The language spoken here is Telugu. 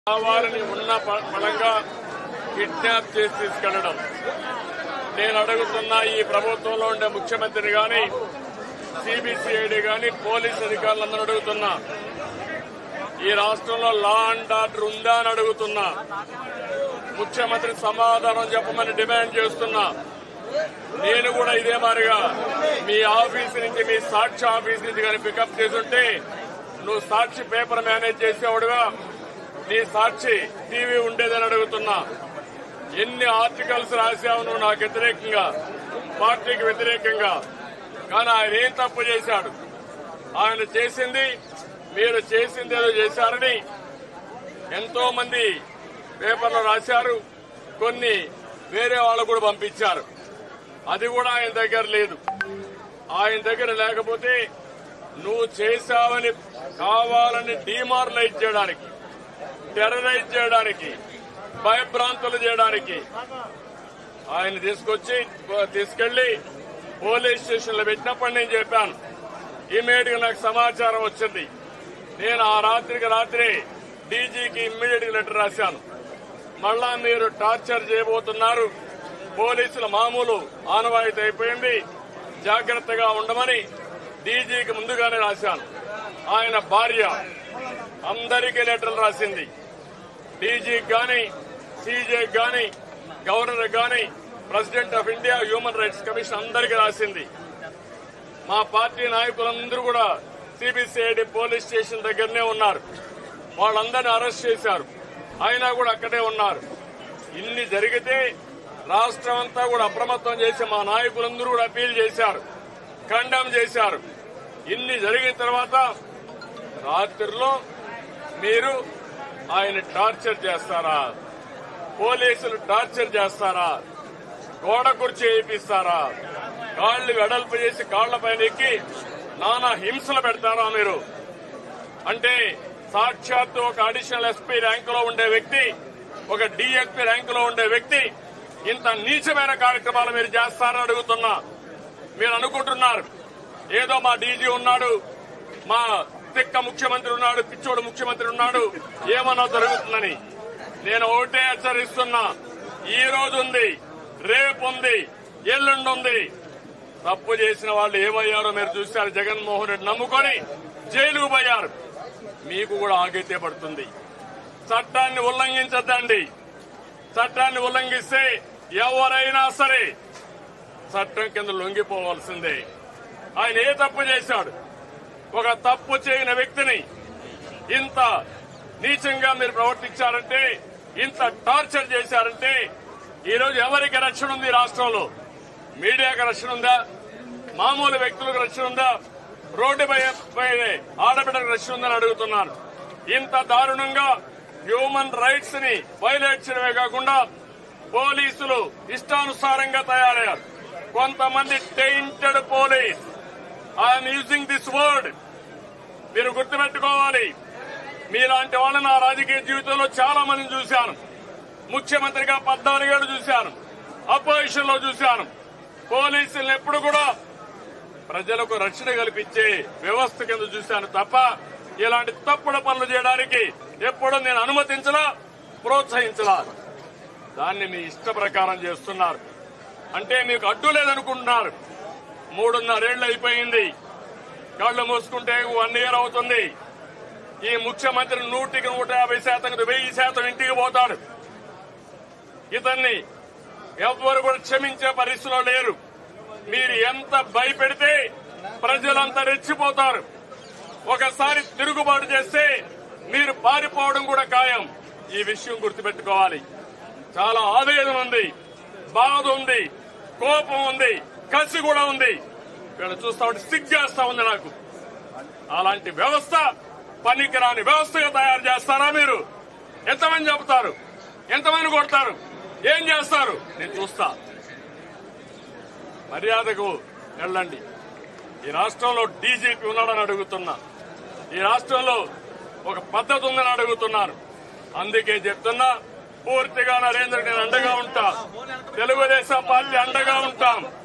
కావాలని ఉన్న ప- పరంగా కిడ్నాప్ చేసి తీసుకెళ్లడం నేను అడుగుతున్నా ఈ ప్రభుత్వంలో ఉండే ముఖ్యమంత్రి గాని సిబిసిఐడి గాని పోలీస్ అధికారులందరూ అడుగుతున్నా ఈ రాష్ట్రంలో లా అండ్ ఆర్డర్ ఉందా అని అడుగుతున్నా ముఖ్యమంత్రి సమాధానం చెప్పమని డిమాండ్ చేస్తున్నా నేను కూడా ఇదే మారిగా మీ ఆఫీస్ నుంచి మీ సాక్షి ఆఫీస్ నుంచి కానీ పికప్ చేసుంటే నువ్వు సాక్షి పేపర్ మేనేజ్ చేసేవాడుగా నీ సాక్షి టీవీ ఉండేదని అడుగుతున్నా ఎన్ని ఆర్టికల్స్ రాశావు నువ్వు నాకు వ్యతిరేకంగా పార్టీకి వ్యతిరేకంగా కానీ ఆయన ఏం తప్పు చేశాడు ఆయన చేసింది మీరు చేసింది ఏదో చేశారని ఎంతో మంది పేపర్లో రాశారు కొన్ని వేరే వాళ్ళు కూడా పంపించారు అది కూడా ఆయన దగ్గర లేదు ఆయన దగ్గర లేకపోతే నువ్వు చేశావని కావాలని డిమారలైజ్ చేయడానికి టెర్రరైజ్ చేయడానికి భయభ్రాంతులు చేయడానికి ఆయన తీసుకొచ్చి తీసుకెళ్లి పోలీస్ స్టేషన్ లో పెట్టినప్పుడు నేను చెప్పాను ఇమీడియట్ గా నాకు సమాచారం వచ్చింది నేను ఆ రాత్రికి రాత్రి డీజీకి ఇమ్మీడియట్ గా లెటర్ రాశాను మళ్ళా మీరు టార్చర్ చేయబోతున్నారు పోలీసుల మామూలు ఆనవాయితీ అయిపోయింది జాగ్రత్తగా ఉండమని డీజీకి ముందుగానే రాశాను ఆయన భార్య అందరికీ లెటర్లు రాసింది డీజీకి గాని సీజేకి గాని గవర్నర్ గాని president of India human rights commission అందరికీ రాసింది మా పార్టీ నాయకులందరూ కూడా సిబిసిఐడి పోలీస్ స్టేషన్ దగ్గరనే ఉన్నారు వాళ్ళందరినీ అరెస్ట్ చేశారు అయినా కూడా అక్కడే ఉన్నారు ఇన్ని జరిగితే రాష్ట్రం అంతా కూడా అప్రమత్తం చేసి మా నాయకులందరూ కూడా అపీల్ చేశారు ఖండం చేశారు ఇన్ని జరిగిన తర్వాత రాత్రిలో మీరు ఆయన టార్చర్ చేస్తారా పోలీసులు టార్చర్ చేస్తారా గోడ కుర్చీ వేయిస్తారా కాళ్లు వెడల్పు చేసి కాళ్ల పైన ఎక్కి నానా హింసలు పెడతారా మీరు అంటే సాక్షాత్తు ఒక అడిషనల్ ఎస్పీ ర్యాంకులో ఉండే వ్యక్తి ఒక డిఎస్పీ ర్యాంకులో ఉండే వ్యక్తి ఇంత నీచమైన కార్యక్రమాలు మీరు చేస్తారని అడుగుతున్నా మీరు అనుకుంటున్నారు ఏదో మా డీజీ ఉన్నాడు మా తిక్క ముఖ్యమంత్రి ఉన్నాడు పిచ్చోడు ముఖ్యమంత్రి ఉన్నాడు ఏమన్నా జరుగుతుందని నేను ఒకటే హెచ్చరిస్తున్నా ఈ రోజు ఉంది రేపు ఉంది ఎల్లుండి ఉంది తప్పు చేసిన వాళ్ళు ఏమయ్యారో మీరు చూశారు జగన్మోహన్ రెడ్డి నమ్ముకొని జైలుకు పోయారు మీకు కూడా ఆగైతే పడుతుంది చట్టాన్ని ఉల్లంఘించద్దండి చట్టాన్ని ఉల్లంఘిస్తే ఎవరైనా సరే చట్టం కింద లొంగిపోవాల్సిందే ఆయన ఏ తప్పు చేశాడు ఒక తప్పు చేయని వ్యక్తిని ఇంత నీచంగా మీరు ప్రవర్తించారంటే ఇంత టార్చర్ చేశారంటే ఈ రోజు ఎవరికి రక్షణ ఉంది ఈ రాష్ట్రంలో మీడియాకి రక్షణ ఉందా మామూలు వ్యక్తులకు రక్షణ ఉందా రోడ్డు పై ఆడబిడ్డకు రక్షణ ఉందని అడుగుతున్నాను ఇంత దారుణంగా హ్యూమన్ రైట్స్ ని వైలేట్ చేయడమే కాకుండా పోలీసులు ఇష్టానుసారంగా తయారయ్యారు కొంతమంది tainted police I'm using this word మీరు గుర్తుపెట్టుకోవాలి మీలాంటి వాళ్ళని నా రాజకీయ జీవితంలో చాలా మందిని చూశాను ముఖ్యమంత్రిగా పద్నాలుగేళ్లు చూశాను అపోజిషన్ లో చూశాను పోలీసులను ఎప్పుడు కూడా ప్రజలకు రక్షణ కల్పించే వ్యవస్థ కింద చూశాను తప్ప ఇలాంటి తప్పుడు పనులు చేయడానికి ఎప్పుడూ నేను అనుమతించలా ప్రోత్సహించలా దాన్ని మీ ఇష్ట ప్రకారం చేస్తున్నారు అంటే మీకు అడ్డు లేదనుకుంటున్నారు మూడున్నరేళ్లు అయిపోయింది కళ్ళు మూసుకుంటే వన్ ఇయర్ అవుతుంది ఈ ముఖ్యమంత్రి నూటికి నూట యాభై శాతం వెయ్యి శాతం ఇంటికి పోతాడు ఇతన్ని ఎవ్వరు కూడా క్షమించే పరిస్థితిలో లేరు మీరు ఎంత భయపెడితే ప్రజలంతా రెచ్చిపోతారు ఒకసారి తిరుగుబాటు చేస్తే మీరు పారిపోవడం కూడా ఖాయం ఈ విషయం గుర్తుపెట్టుకోవాలి చాలా ఆవేదన ఉంది బాధ ఉంది కోపం ఉంది కసి కూడా ఉంది వీళ్ళు చూస్తా ఉంటే సిగ్ చేస్తా ఉంది నాకు అలాంటి వ్యవస్థ పనికిరాని వ్యవస్థగా తయారు చేస్తారా మీరు ఎంతమంది చెబుతారు ఎంతమంది కొడతారు ఏం చేస్తారు నేను చూస్తా మర్యాదకు వెళ్ళండి ఈ రాష్ట్రంలో డీజీపీ ఉన్నాడని అడుగుతున్నా ఈ రాష్ట్రంలో ఒక పద్ధతి ఉందని అడుగుతున్నారు అందుకే చెప్తున్నా పూర్తిగా నరేంద్ర నేను అండగా ఉంటా తెలుగుదేశం పార్టీ అండగా ఉంటాం